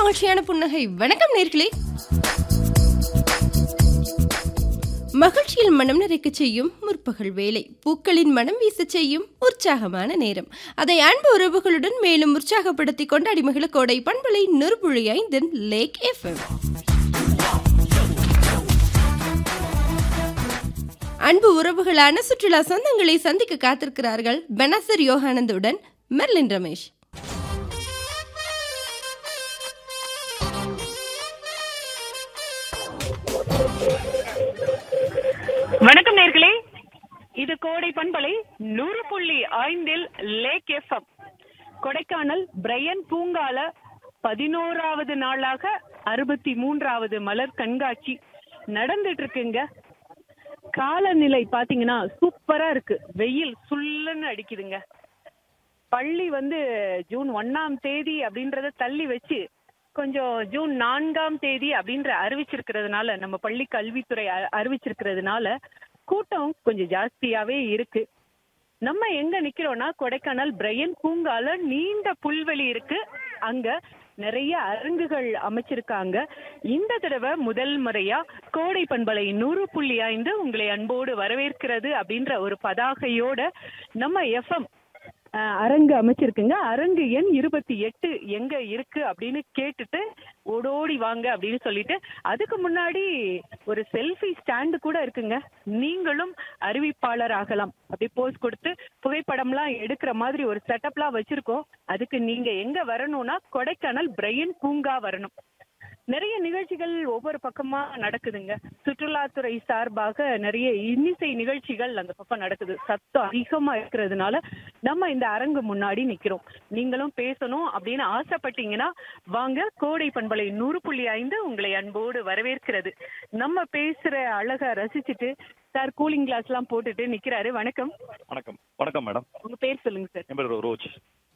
மகிழ்ச்சியான புன்னகை வணக்கம் நேர்களே மகிழ்ச்சியில் மனம் நிறைக்க செய்யும் முற்பகல் வேலை பூக்களின் மனம் வீச செய்யும் உற்சாகமான நேரம் அதை அன்பு உறவுகளுடன் மேலும் உற்சாகப்படுத்தி கொண்டாடி மகிழ கோடை பண்பலை நெருப்புழி ஐந்தன் லேக் எஃப்எம் அன்பு உறவுகளான சுற்றுலா சொந்தங்களை சந்திக்க காத்திருக்கிறார்கள் பெனாசர் யோகானந்துடன் மெர்லின் ரமேஷ் வணக்கம் நேர்களே இது கோடை பண்பலை நூறு புள்ளி ஐந்தில் லேக் எஃப்எம் கொடைக்கானல் பிரையன் பூங்கால பதினோராவது நாளாக அறுபத்தி மூன்றாவது மலர் கண்காட்சி நடந்துட்டு இருக்குங்க காலநிலை பாத்தீங்கன்னா சூப்பரா இருக்கு வெயில் சுல்லுன்னு அடிக்குதுங்க பள்ளி வந்து ஜூன் ஒன்னாம் தேதி அப்படின்றத தள்ளி வச்சு கொஞ்சம் ஜூன் நான்காம் தேதி அப்படின்ற அறிவிச்சிருக்கிறதுனால நம்ம பள்ளி கல்வித்துறை அ- அறிவிச்சிருக்கிறதுனால கூட்டம் கொஞ்சம் ஜாஸ்தியாவே இருக்கு நம்ம எங்க நிக்கிறோம்னா கொடைக்கானல் பிரையன் பூங்கால நீண்ட புல்வெளி இருக்கு அங்க நிறைய அரங்குகள் அமைச்சிருக்காங்க இந்த தடவை முதல் முறையா கோடை பண்பலை நூறு புள்ளி ஐந்து உங்களை அன்போடு வரவேற்கிறது அப்படின்ற ஒரு பதாகையோட நம்ம எஃப்எம் அரங்கு அமைச்சிருக்குங்க அரங்கு எண் இருபத்தி எட்டு எங்க இருக்கு அப்படின்னு கேட்டுட்டு ஓடோடி வாங்க அப்படின்னு சொல்லிட்டு அதுக்கு முன்னாடி ஒரு செல்ஃபி ஸ்டாண்டு கூட இருக்குங்க நீங்களும் அறிவிப்பாளர் ஆகலாம் அப்படி போஸ் கொடுத்து புகைப்படம்லாம் எடுக்கிற மாதிரி ஒரு செட்டப்லாம் வச்சிருக்கோம் அதுக்கு நீங்க எங்க வரணும்னா கொடைக்கானல் பிரையன் பூங்கா வரணும் நிறைய நிகழ்ச்சிகள் ஒவ்வொரு பக்கமா நடக்குதுங்க சுற்றுலாத்துறை சார்பாக நிறைய இன்னிசை நிகழ்ச்சிகள் அந்த பக்கம் நடக்குது சத்தம் அதிகமா இருக்கிறதுனால நம்ம இந்த அரங்கு முன்னாடி நிக்கிறோம் நீங்களும் பேசணும் அப்படின்னு ஆசைப்பட்டீங்கன்னா வாங்க கோடை பண்பலை நூறு புள்ளி ஐந்து உங்களை அன்போடு வரவேற்கிறது நம்ம பேசுற அழகா ரசிச்சுட்டு சார் கூலிங் கிளாஸ் எல்லாம் போட்டுட்டு நிக்கிறாரு வணக்கம் வணக்கம் வணக்கம் மேடம் உங்க பேர் சொல்லுங்க சார் என் பேர் ரோஜ்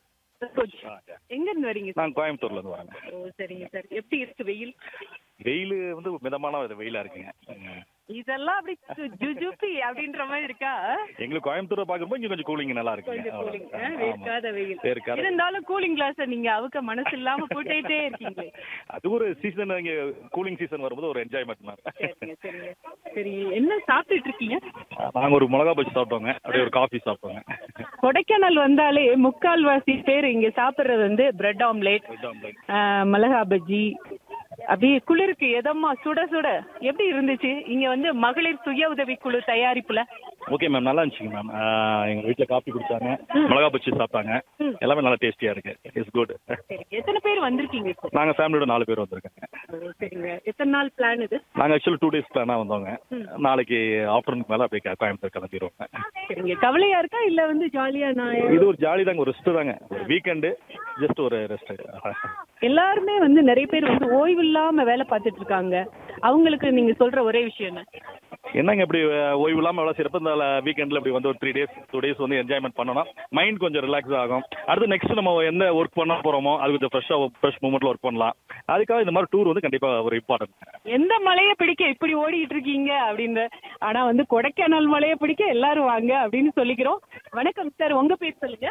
எங்க இருந்து வரீங்க சார் நான் கோயம்புத்தூர்ல இருந்து வரேன் ஓ சரிங்க சார் எப்படி இருக்கு வெயில் வெயில் வந்து மிதமான ஒரு வெயிலா இருக்குங்க ம். இதெல்லாம் அப்படி ஜு- ஜுஜுபி அப்படின்ற மாதிரி இருக்கா எங்களுக்கு கோயம்புத்தூரை பார்க்கும்போது இங்க கொஞ்சம் கூலிங் நல்லா இருக்குங்க கொஞ்சம் கூலிங் அவ்வளவுதான். வேர்க்காத வெயில் வேர்க்காத. இருந்தாலும் கூலிங் கிளாஸ் நீங்க அவுக்க மனசு இல்லாம போட்டுட்டே இருக்கீங்களே அது ஒரு சீசன் இங்க கூலிங் சீசன் வரும்போது ஒரு என்ஜாய்மெண்ட் தான் சரிங்க சரிங்க சரி என்ன சாப்பிட்டுட்டு இருக்கீங்க நாங்க ஒரு மிளகா பஜ்ஜி சாப்பிட்டோங்க அப்படியே ஒரு காஃபி சாப்பிட்டோங்க கொடைக்கானல் வந்தாலே முக்கால்வாசி பேர் இங்க சாப்பிடுறது வந்து பிரெட் ஆம்லேட் Bread omelette. மிளகா பஜ்ஜி அப்படியே குளிருக்கு எதமா சுட சுட எப்படி இருந்துச்சு இங்க வந்து மகளிர் சுய உதவி குழு தயாரிப்புல ஓகே மேம் நல்லா இருந்துச்சுங்க மேம் எங்க வீட்ல காஃபி குடிச்சாங்க மிளகா பஜ்ஜி சாப்பிட்டாங்க எல்லாமே நல்லா டேஸ்டியா இருக்கு இட்ஸ் குட் சரி எத்தனை பேர் வந்திருக்கீங்க இப்போ நாங்க ஃபேமிலியோட நாலு பேர் வந்திருக்கோங்க ஓ, சரிங்க எத்தனை நாள் பிளான் இது நாங்க ஆக்சுவலி டூ டேஸ் பிளானா வந்தோங்க நாளைக்கு ஆஃப்டர்நூன் மேல அப்படியே கோயம்புத்தூர் கிளம்பிடுவோங்க சரிங்க கவலையா இருக்கா இல்ல வந்து ஜாலியா நான் இது ஒரு ஜாலி தாங்க ஒரு ரெஸ்ட் தாங்க ஒரு வீக்கெண்டு ஜஸ்ட் ஒரு ரெஸ்ட் எல்லாருமே வந்து நிறைய பேர் வந்து ஓய்வு இல்லாம வேலை பார்த்துட்டு இருக்காங்க அவங்களுக்கு நீங்க சொல்ற ஒரே விஷயம் என்ன என்னங்க இப்படி அஹ், ஓய்வு இல்லாம வேலை செய்யறப்ப இந்த வீக்கெண்ட்ல இப்படி வந்து ஒரு த்ரீ டேஸ் டூ டேஸ் வந்து என்ஜாய்மெண்ட் பண்ணணும் மைண்ட் கொஞ்சம் ரிலாக்ஸ் ஆகும் அடுத்து நெக்ஸ்ட் நம்ம என்ன ஒர்க் பண்ண போறோமோ அது கொஞ்சம் ஃப்ரெஷ்ஷாக ஃப்ரெஷ் மூமெண்ட்ல ஒர்க் பண்ணலாம் அதுக்காக இந்த மாதிரி டூர் வந்து கண்டிப்பா ஒரு இம்பார்ட்டன்ட் எந்த மலையை பிடிக்க இப்படி ஓடிட்டு இருக்கீங்க அப்படின்னு ஆனா வந்து கொடைக்கானல் மலையை பிடிக்க எல்லாரும் வாங்க அப்படின்னு சொல்லிக்கிறோம் வணக்கம் சார் உங்க பேர் சொல்லுங்க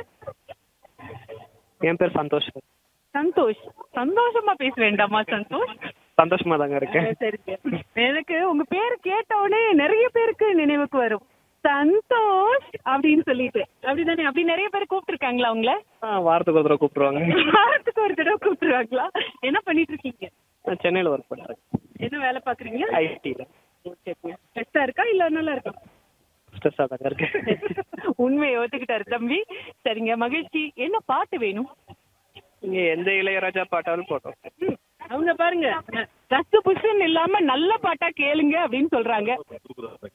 என் பேர் சந்தோஷ் சந்தோஷ் சந்தோஷமா பேச வேண்டாமா சந்தோஷ் சந்தோஷமா தாங்க இருக்கேன் சரிங்க எனக்கு உங்க பேர் கேட்ட உடனே நிறைய பேருக்கு நினைவுக்கு வரும் சந்தோஷ் அப்படின்னு சொல்லிட்டு அப்படிதானே அப்படி நிறைய பேர் கூப்பிட்டுருக்காங்களா உங்களை ஆ, வாரத்துக்கு ஒரு தடவை கூப்பிடுவாங்க வாரத்துக்கு ஒரு தடவை கூப்பிட்டுருவாங்களா என்ன பண்ணிட்டு இருக்கீங்க நான் சென்னையில் ஒர்க் பண்ணுறேன் என்ன வேலை பாக்குறீங்க ஐடியில் ஸ்ட்ரெஸ்ஸா இருக்கா இல்ல நல்லா இருக்கா ஸ்ட்ரெஸ்ஸாக தாங்க இருக்கேன் உண்மையை ஒத்துக்கிட்டாரு தம்பி சரிங்க மகிழ்ச்சி என்ன பாட்டு வேணும் இங்கே எந்த இளையராஜா பாட்டாலும் போட்டோம் ம், அவங்க பாருங்க ரத்து புஷ்ன்னு இல்லாம நல்ல பாட்டா கேளுங்க அப்படின்னு சொல்றாங்க